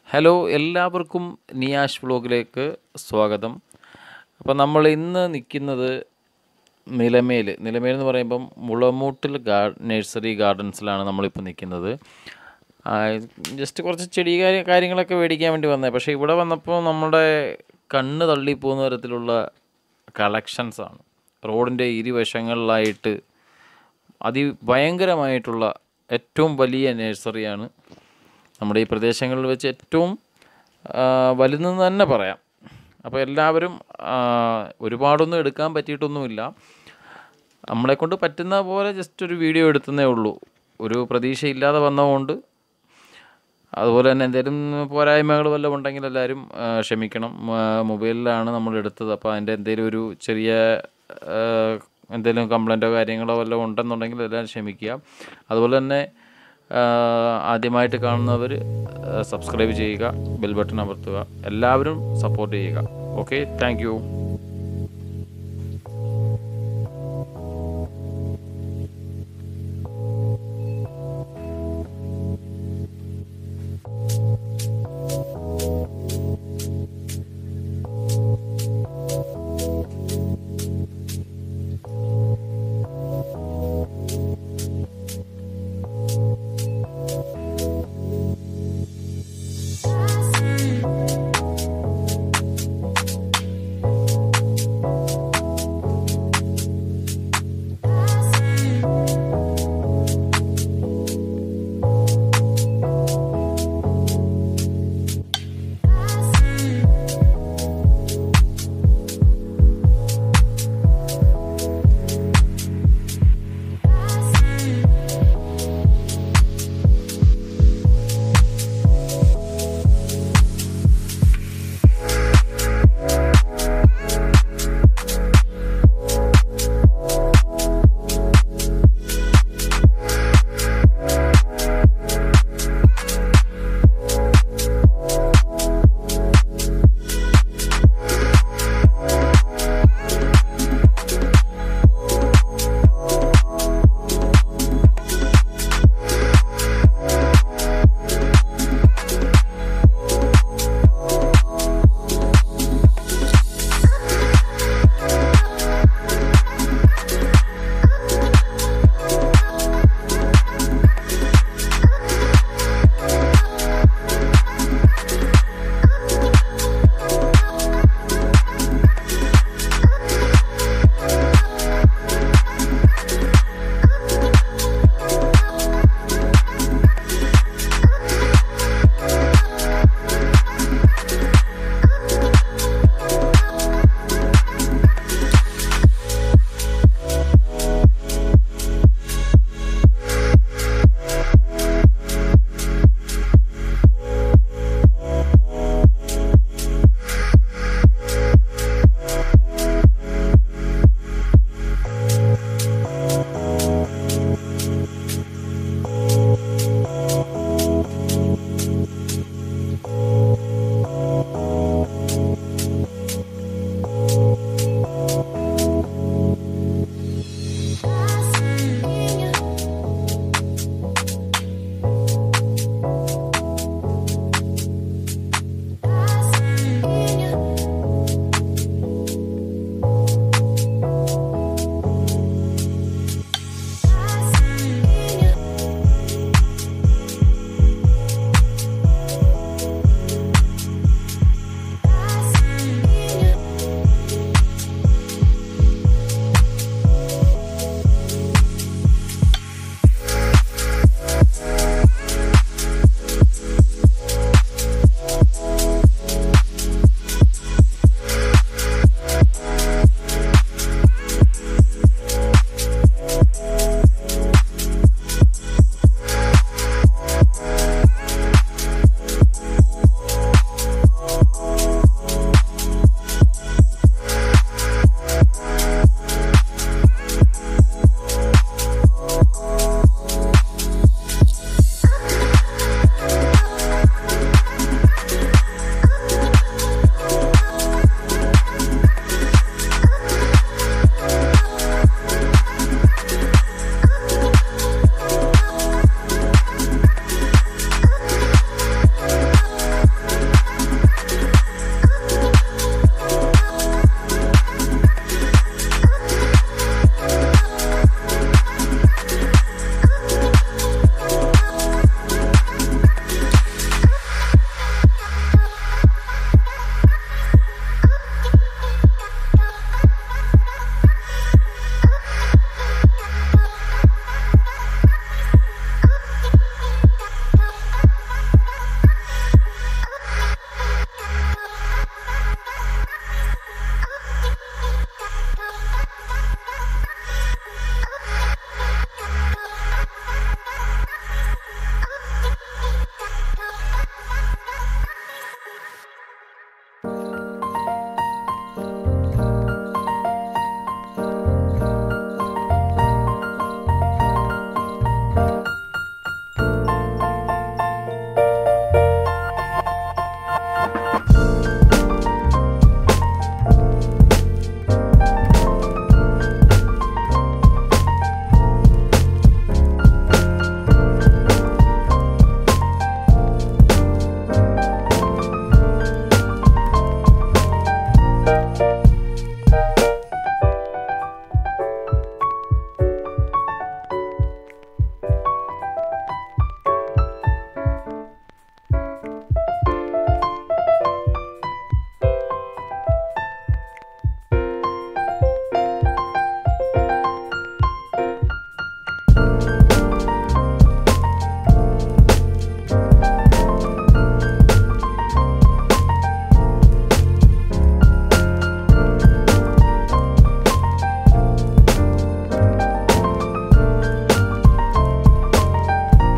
hello എല്ലാവർക്കും നിയാഷ് വ്ലോഗിലേക്ക് സ്വാഗതം അപ്പോൾ നമ്മൾ ഇന്ന് നിൽക്കുന്നത് നിലമേൽ നിലമേൽ എന്ന് പറയുമ്പം മുളമൂട്ടിൽ ഗാ നഴ്സറി ഗാർഡൻസിലാണ് നമ്മളിപ്പോൾ നിൽക്കുന്നത് ജസ്റ്റ് കുറച്ച് ചെടി കാര്യ- കാര്യങ്ങളൊക്കെ മേടിക്കാൻ വേണ്ടി വന്നത് പക്ഷേ ഇവിടെ വന്നപ്പോൾ നമ്മുടെ കണ്ണ് തള്ളിപ്പോകുന്ന തരത്തിലുള്ള കളക്ഷൻസാണ് റോഡിൻ്റെ ഇരുവശങ്ങളിലായിട്ട് അതിഭയങ്കരമായിട്ടുള്ള ഏറ്റവും വലിയ നഴ്സറിയാണ് നമ്മുടെ ഈ പ്രദേശങ്ങളിൽ വെച്ച് ഏറ്റവും ആ, വലുതെന്ന് തന്നെ പറയാം അപ്പോൾ എല്ലാവരും ആ, ഒരുപാടൊന്നും എടുക്കാൻ പറ്റിയിട്ടൊന്നുമില്ല നമ്മളെ കൊണ്ട് പറ്റുന്ന പോലെ ജസ്റ്റ് ഒരു വീഡിയോ എടുത്തതേ ഉള്ളൂ ഒരു പ്രതീക്ഷയില്ലാതെ വന്നതുകൊണ്ട് അതുപോലെ തന്നെ എന്തെങ്കിലും പോരായ്മകൾ വല്ലതും ഉണ്ടെങ്കിൽ എല്ലാവരും ആ, ക്ഷമിക്കണം മ- മൊബൈലിലാണ് നമ്മൾ എടുത്തത് അപ്പോൾ അതിൻ്റെ എന്തെങ്കിലും ഒരു ചെറിയ ആ, എന്തെങ്കിലും കംപ്ലൈൻറ്റോ കാര്യങ്ങളോ വല്ലതും ഉണ്ടെന്നുണ്ടെങ്കിൽ എല്ലാവരും ക്ഷമിക്കുക അതുപോലെ തന്നെ ആ, ആദ്യമായിട്ട് കാണുന്നവർ സബ്സ്ക്രൈബ് ചെയ്യുക ബെൽ ബട്ടൺ അമർത്തുക എല്ലാവരും സപ്പോർട്ട് ചെയ്യുക ഓക്കെ താങ്ക് യു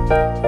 നന്ദി